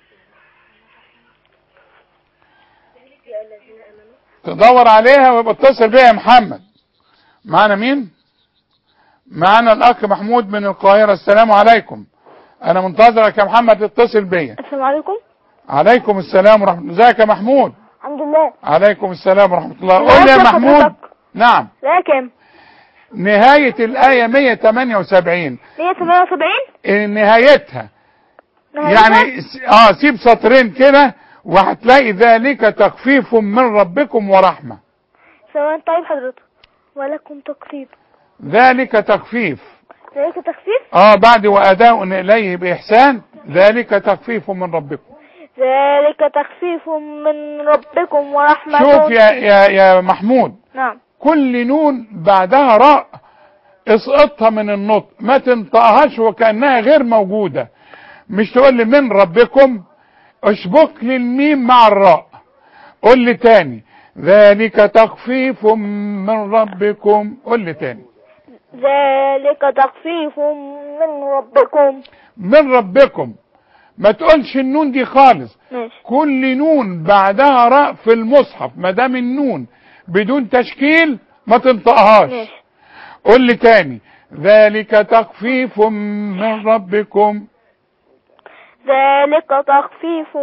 تدور عليها ويبقى اتصل بيها يا محمد معنا مين معنا الاخ محمود من القاهرة السلام عليكم انا منتظرك يا محمد تتصل بيا السلام عليكم عليكم السلام ورحمة الله ازيك يا محمود الحمد لله عليكم السلام ورحمة الله الله قول لي يا يسلمك محمود حضرتك. نعم لا كام نهاية الآية 178 178 إيه نهايتها يعني س- اه سيب سطرين كده وهتلاقي ذلك تخفيف من ربكم ورحمة ثواني طيب حضرتك ولكم تقصير ذلك تخفيف ذلك تخفيف اه بعد وأداء إليه بإحسان ذلك تخفيف من ربكم ذلك تخفيف من ربكم ورحمة شوف يا, يا, يا محمود نعم كل نون بعدها راء اسقطها من النطق ما تنطقهاش وكأنها غير موجودة مش تقول لي من ربكم اشبك لي الميم مع الراء قول لي تاني ذلك تخفيف من ربكم قول لي تاني ذلك تخفيف من ربكم من ربكم ما تقولش النون دي خالص ماشي كل نون بعدها راء في المصحف ما دام النون بدون تشكيل ما تنطقهاش ماشي قول لي تاني ذلك تخفيف من ربكم ذلك تخفيف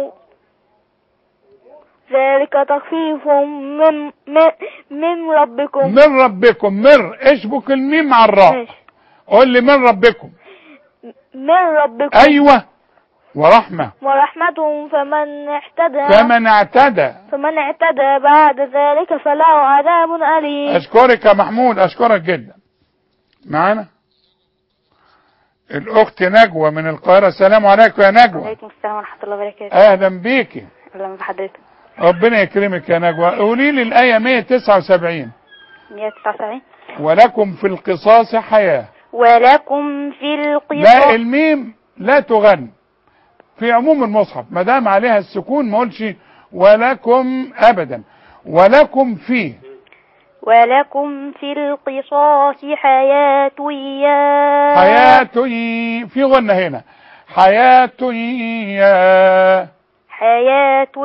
ذلك تخفيف من من, من ربكم من ربكم مر اشبك الميم مع الراء ماشي قول لي من ربكم من ربكم ايوه ورحمة ورحمة فمن اعتدى فمن اعتدى فمن اعتدى بعد ذلك فله عذاب أليم اشكرك يا محمود اشكرك جدا معانا الاخت نجوى من القاهرة السلام عليكم يا نجوى وعليكم السلام ورحمة الله وبركاته اهلا بيكي أهلا بحضرتك ربنا يكرمك يا نجوى قولي لي الايه 179 179 ولكم في القصاص حياه ولكم في لا القصاص الميم لا تغن في عموم المصحف ما دام عليها السكون ما اقولش ولكم ابدا ولكم فيه ولكم في القصاص حياة يا حياة في غنة هنا حياة يا حياة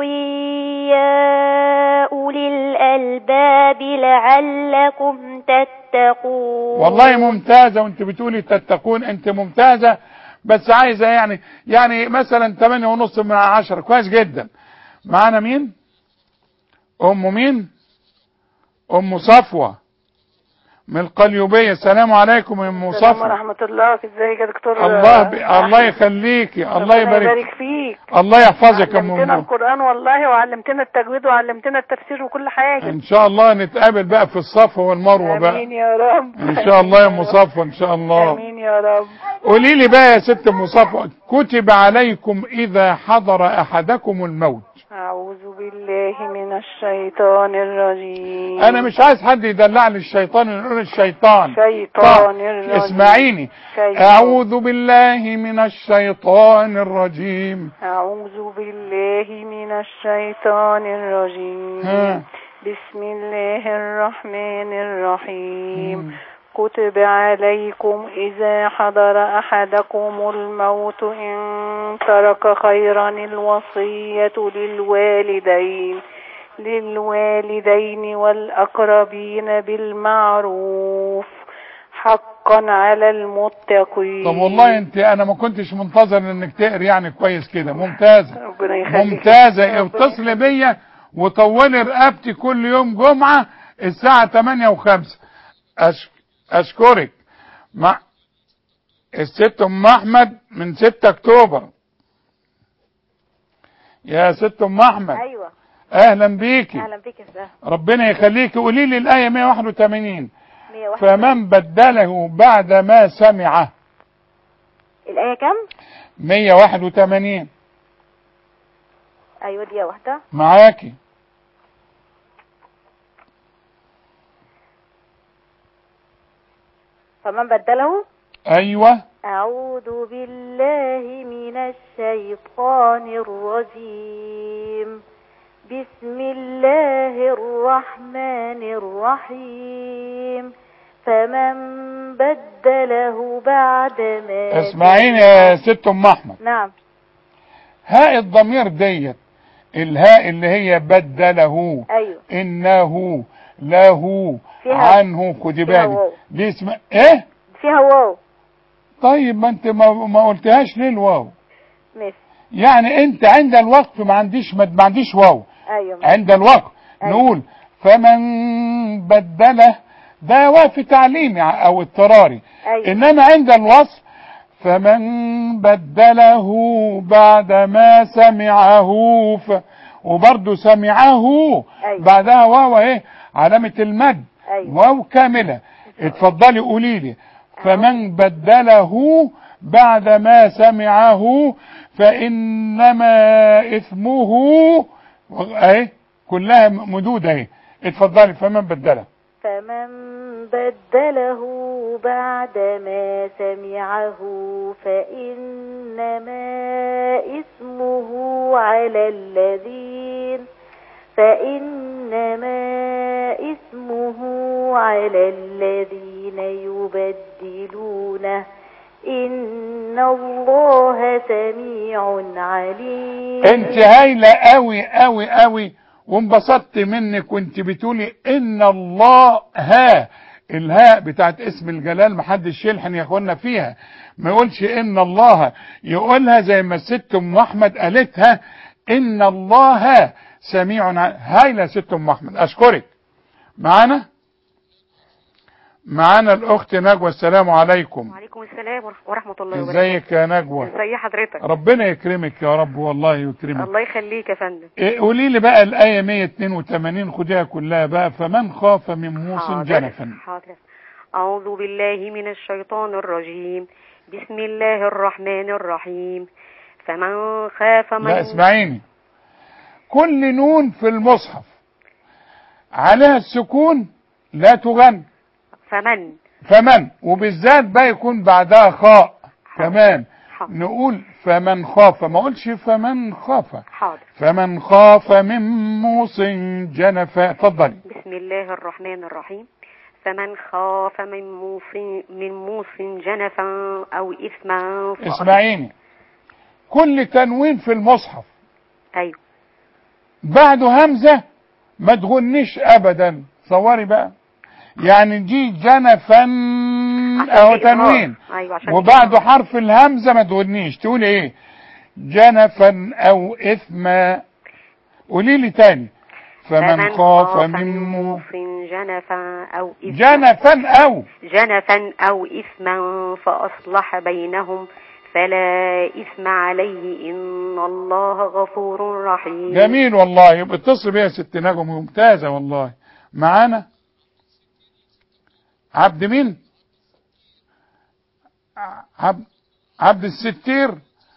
يا أولي الألباب لعلكم تتقون والله ممتازة وانت بتقولي تتقون انت ممتازة بس عايزة يعني يعني مثلا 8 ونص من عشرة كويس جدا معانا مين ام مين ام صفوة من القليوبية السلام عليكم يا ام السلام صفوة ورحمة الله ازيك يا دكتور الله ب... الله يخليكي الله ربنا يبارك يبارك فيك الله يحفظك يا ام علمتنا نور. القرآن والله وعلمتنا التجويد وعلمتنا التفسير وكل حاجة ان شاء الله نتقابل بقى في الصفوة والمروة بقى امين يا رب ان شاء الله يا ام صفوة ان شاء الله امين يا رب قولي لي بقى يا ست ام صفوة كتب عليكم اذا حضر احدكم الموت اعوذ بالله من الشيطان الرجيم انا مش عايز حد يدلع لي الشيطان يقول الشيطان شيطان الرجيم اسمعيني شيطان. اعوذ بالله من الشيطان الرجيم أعوذ بالله من الشيطان الرجيم ها. بسم الله الرحمن الرحيم كتب عليكم إذا حضر أحدكم الموت إن ترك خيرا الوصية للوالدين للوالدين والأقربين بالمعروف حقا على المتقين طب والله انت انا ما كنتش منتظر انك تقري يعني كويس كده ممتازه ربنا يخليك ممتازه اتصلي بيا وطولي رقبتي كل يوم جمعه الساعه 8 و5 أش... اشكرك مع الست ام احمد من 6 اكتوبر يا ست ام احمد أيوة اهلا بيكي أهلا بك يا سهل ربنا يخليكي قولي لي الايه 181 101 فمن بدله بعد ما سمعه الآية كم؟ 181 أيوة دي واحدة معاكي فمن بدله ايوه أعوذ بالله من الشيطان الرجيم بسم الله الرحمن الرحيم فمن بدله بعد ما اسمعيني يا ست ام احمد نعم هاء الضمير ديت الهاء اللي هي بدله أيوة انه له فيها- عنه خدي فيها بالك واو. دي اسمها ايه فيها واو طيب ما انت ما, ما قلتهاش ليه الواو ماشي يعني انت عند الوقف ما عنديش ما ما عنديش واو أيوة عند الوقف أيوة. نقول فمن بدله ده وقف تعليمي او اضطراري أيوة انما عند الوصف فمن بدله بعد ما سمعه ف... وبرضه سمعه أيوة. بعدها واو ايه علامة المد أيوة. واو كاملة اتفضلي قولي لي فمن بدله بعد ما سمعه فإنما إثمه اهي كلها مدودة اهي اتفضلي فمن بدله فمن بدله بعد ما سمعه فإنما إثمه على الذين فإنما إثمه على الذين يبدلونه إن الله سميع عليم انت هايلة قوي قوي قوي وانبسطت منك وانت بتقولي ان الله ها الهاء بتاعت اسم الجلال محدش يلحن يا اخوانا فيها ما يقولش ان الله يقولها زي ما الست ام احمد قالتها ان الله سميع ع- هايلة يا ست ام احمد اشكرك معانا معانا الاخت نجوى السلام عليكم وعليكم السلام ورح- ورحمة الله وبركاته ازيك يا نجوى ازي حضرتك ربنا يكرمك يا رب والله يكرمك الله يخليك يا فندم إيه، قولي لي بقى الآية 182 خديها كلها بقى فمن خاف من موص حاضر جنفا حاضر أعوذ بالله من الشيطان الرجيم بسم الله الرحمن الرحيم فمن خاف من لا اسمعيني كل نون في المصحف عليها السكون لا تغن فمن فمن وبالذات بقى يكون بعدها خاء كمان حاضر. نقول فمن خاف ما اقولش فمن خاف حاضر فمن خاف من موص جنفا اتفضلي بسم الله الرحمن الرحيم فمن خاف من موص من موص جنفا او اثما فأصلح- اسمعيني كل تنوين في المصحف ايوه بعده همزة ما تغنيش ابدا صوري بقى يعني دي جنفا اهو في إظهار. تنوين ايوه عشان وبعده حرف الهمزة ما تغنيش تقول ايه جنفا او اثما قولي لي تاني فمن خاف من مو- موص جنفا او اثما جنفا او جنفا او اثما فاصلح بينهم فلا اثم عليه ان الله غفور رحيم جميل والله يبقى اتصل بيها يا ست نجم ممتازة والله معانا عبد مين عبد عبد الستير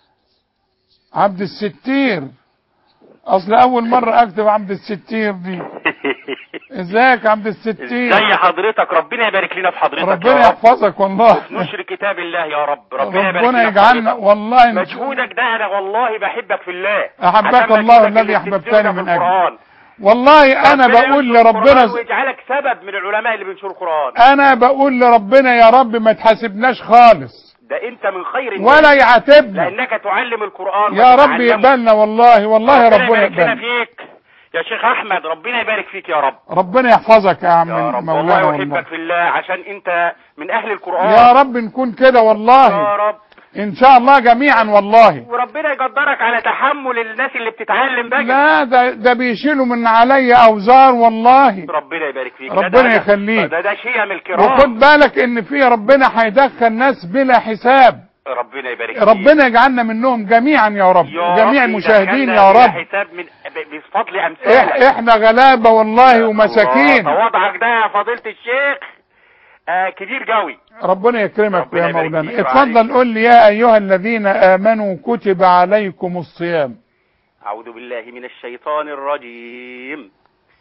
عبد الستير اصل اول مرة اكتب عبد الستير دي ازيك يا عبد الستير زي حضرتك ربنا يبارك لنا في حضرتك ربنا يا رب يحفظك والله في نشر كتاب الله يا رب ربنا يبارك ربنا لنا في يجعلنا حضرتك. والله مجهودك ده انا والله بحبك في الله أحبك عشان الله مجهودك الذي اللي أحببتني بتبذله من في أجله. القرآن. والله انا ربنا بقول ينصر القرآن لربنا ويجعلك سبب من العلماء اللي بينشروا القرآن انا بقول لربنا يا رب ما تحاسبناش خالص ده انت من خير الناس ولا يعاتبنا لانك تعلم القرآن يا رب وتتعلمه. يقبلنا والله والله ربنا ربنا يبارك لنا يقبلنا فيك يا شيخ احمد ربنا يبارك فيك يا رب ربنا يحفظك يا عم يا رب مولانا والله والله احبك في الله عشان انت من اهل القرآن يا رب نكون كده يا والله رب ان شاء الله جميعا والله وربنا يقدرك على تحمل الناس اللي بتتعلم بقى لا ده ده بيشيلوا من علي اوزار والله ربنا يبارك فيك ربنا ده- ده- يخليك. ده ده شيء من الكرام وخد بالك ان في ربنا هيدخل ناس بلا حساب ربنا يبارك فيك ربنا يجعلنا منهم جميعا يا رب يا جميع رب المشاهدين دخلنا يا بلا رب حساب من ب- بفضل إح امثالك احنا غلابة والله ومساكين الله، وضعك ده يا فضيلة الشيخ آه كبير قوي ربنا يكرمك ربنا يا يبارك مولانا فيك اتفضل وعليك. قول لي يا ايها الذين امنوا كتب عليكم الصيام أعوذ بالله من الشيطان الرجيم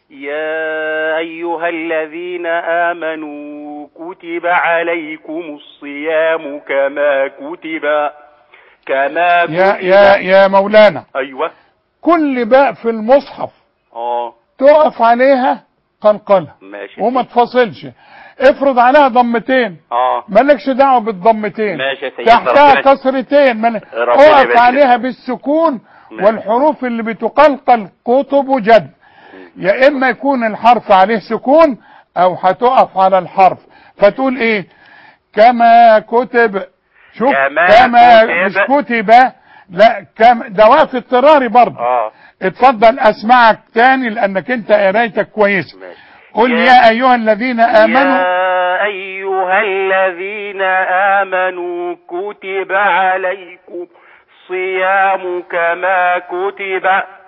يا أيها الذين آمنوا كتب عليكم الصيام كما كتب كما كتب يا يا يا مولانا أيوة كل باء في المصحف اه تقف عليها قلقلة ماشي وما تفصلش افرض عليها ضمتين اه مالكش دعوة بالضمتين ماشي يا سيدنا تحتها ربنا كسرتين مال- ربنا اقف يبارك عليها بالسكون ماشي. والحروف اللي بتقلقل قطب جد يا اما يكون الحرف عليه سكون او هتقف على الحرف فتقول ايه كما كتب شوف كما كما كتب. مش كتب لا كم ده وقت اضطراري برضه اه اتفضل اسمعك تاني لانك انت قرايتك كويسه ماشي قل يا- يا ايها الذين امنوا يا أيها الذين آمنوا كتب عليكم الصيام كما كتب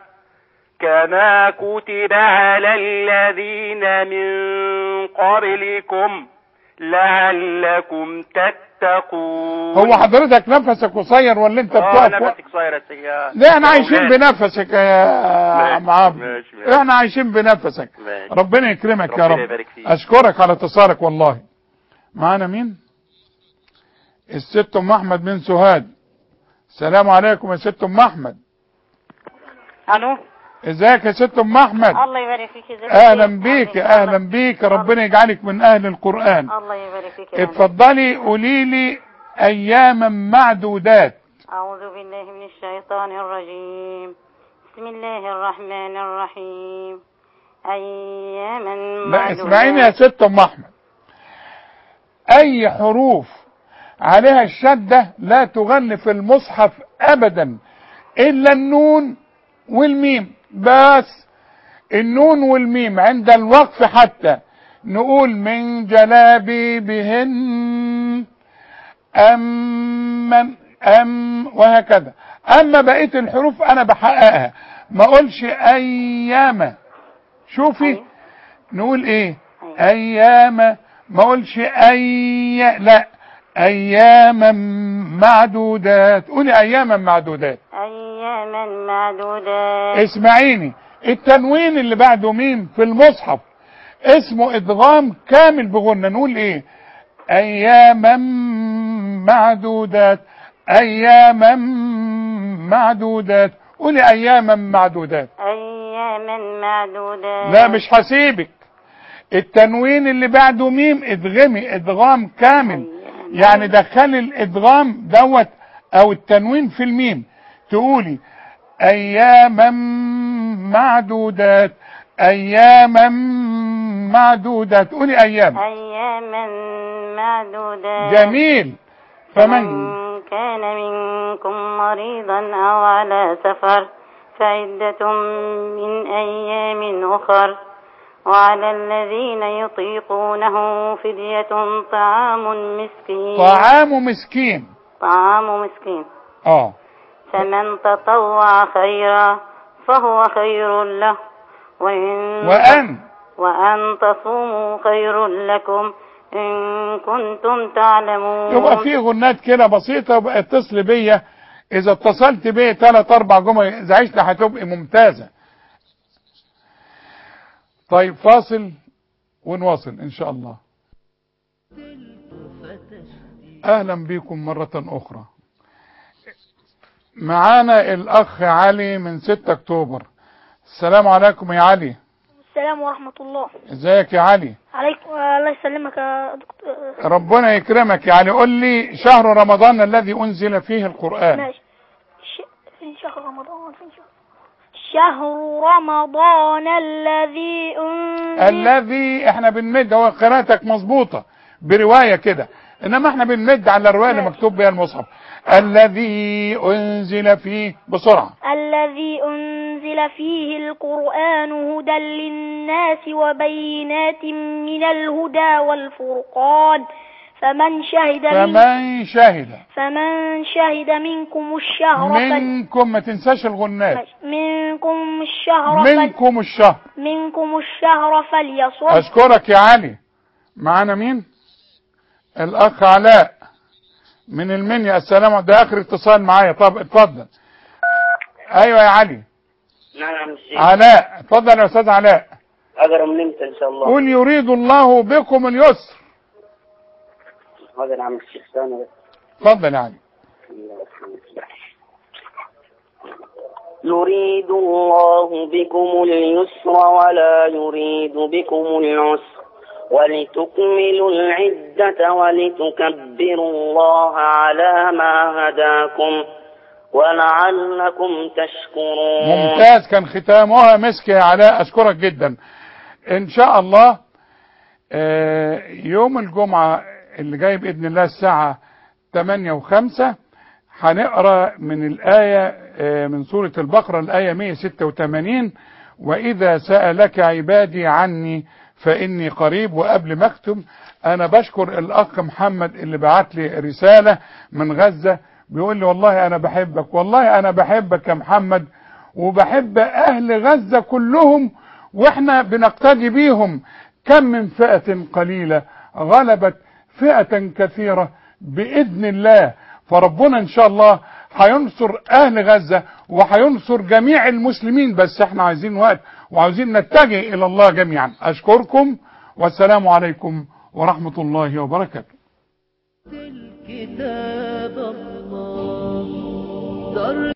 كما كتب على الذين من قبلكم لعلكم تتقون هو حضرتك نفسك قصير ولا انت اه بتقف نفسك صاير يا سيدي. لا احنا عايشين مولانا. بنفسك يا ماشي، عم عبد ماشي، ماشي. احنا عايشين بنفسك ماشي. ربنا يكرمك يا ربنا رب يبارك فيك. اشكرك على اتصالك والله معانا مين الست ام احمد من سوهاج السلام عليكم يا ست ام احمد الو ازيك يا ست ام احمد الله يبارك فيك ازيك اهلا بيك اهلا بيك ربنا يجعلك من اهل القرآن الله يبارك فيك يا رب. اتفضلي قولي لي اياما معدودات أعوذ بالله من الشيطان الرجيم بسم الله الرحمن الرحيم أياما لا اسمعيني يا ست ام احمد اي حروف عليها الشدة لا تغني في المصحف ابدا الا النون والميم بس النون والميم عند الوقف حتى نقول من جلابيبهن أم أم وهكذا أما بقية الحروف أنا بحققها ما أقولش أيام شوفي نقول إيه أيام ما أقولش أي لا أياما معدودات قولي أياما معدودات أياما معدودات اسمعيني التنوين اللي بعده مين في المصحف اسمه ادغام كامل بغنى نقول ايه اياما معدودات اياما معدودات قولي اياما معدودات أياما معدودات لا مش هسيبك التنوين اللي بعده ميم ادغمي ادغام كامل يعني دخلي الادغام دوت او التنوين في الميم تقولي اياما معدودات اياما معدودات قولي ايام أياما معدودات جميل فمن من كان منكم مريضا أو على سفر فعدة من أيام أخر وعلى الذين يطيقونه فدية طعام مسكين طعام مسكين طعام مسكين اه فمن تطوع خيرا فهو خير له وإن وان وأن تصوموا خير لكم إن كنتم تعلمون يبقى في غنات كده بسيطة يبقى اتصل بيا اذا اتصلت بيا ثلاث اربع جمل اذا عشت هتبقى ممتازة طيب فاصل ونواصل ان شاء الله اهلا بكم مرة اخرى معانا الاخ علي من 6 اكتوبر السلام عليكم يا علي السلام ورحمة الله ازيك يا علي عليكم الله يسلمك يا دكتور ربنا يكرمك يعني قول لي شهر رمضان الذي انزل فيه القرآن ماشي ش... فين شهر رمضان فين شهر شهر رمضان الذي أنزل الذي احنا بنمد هو قراءتك مظبوطة برواية كده انما احنا بنمد على الرواية اللي مكتوب بها المصحف الذي انزل فيه بسرعة الذي أنزل فيه القرآن هدى للناس وبينات من الهدى والفرقان فمن شهد من فمن شهد فمن شهد منكم الشهر فل... منكم ما تنساش الغنات منكم الشهر فل... منكم الشهر منكم الشهر فليصم اشكرك يا علي معانا مين الاخ علاء من المنيا السلام عليكم. ده اخر اتصال معايا طب اتفضل ايوه يا علي نعم يا عم الشيخ علاء اتفضل يا استاذ علاء اقرا من امتى ان شاء الله قل يريد الله بكم اليسر حاضر يا عم الشيخ ثاني بس اتفضل يا علي يريد الله بكم اليسر ولا يريد بكم العسر ولتكملوا العدة ولتكبروا الله على ما هداكم ولعلكم تشكرون ممتاز كان ختامها مسك يا علاء اشكرك جدا ان شاء الله آه، يوم الجمعة اللي جاي بإذن الله الساعة 8 و5 هنقرأ من الآية آه، من سورة البقرة الآية 186 وإذا سألك عبادي عني فإني قريب وقبل ما أختم أنا بشكر الأخ محمد اللي بعت لي رسالة من غزة بيقول لي والله أنا بحبك والله أنا بحبك يا محمد وبحب أهل غزة كلهم وإحنا بنقتدي بيهم كم من فئة قليلة غلبت فئة كثيرة بإذن الله فربنا إن شاء الله هينصر أهل غزة وهينصر جميع المسلمين بس احنا عايزين وقت وعاوزين نتجه إلى الله جميعا أشكركم والسلام عليكم ورحمة الله وبركاته كتاب الله در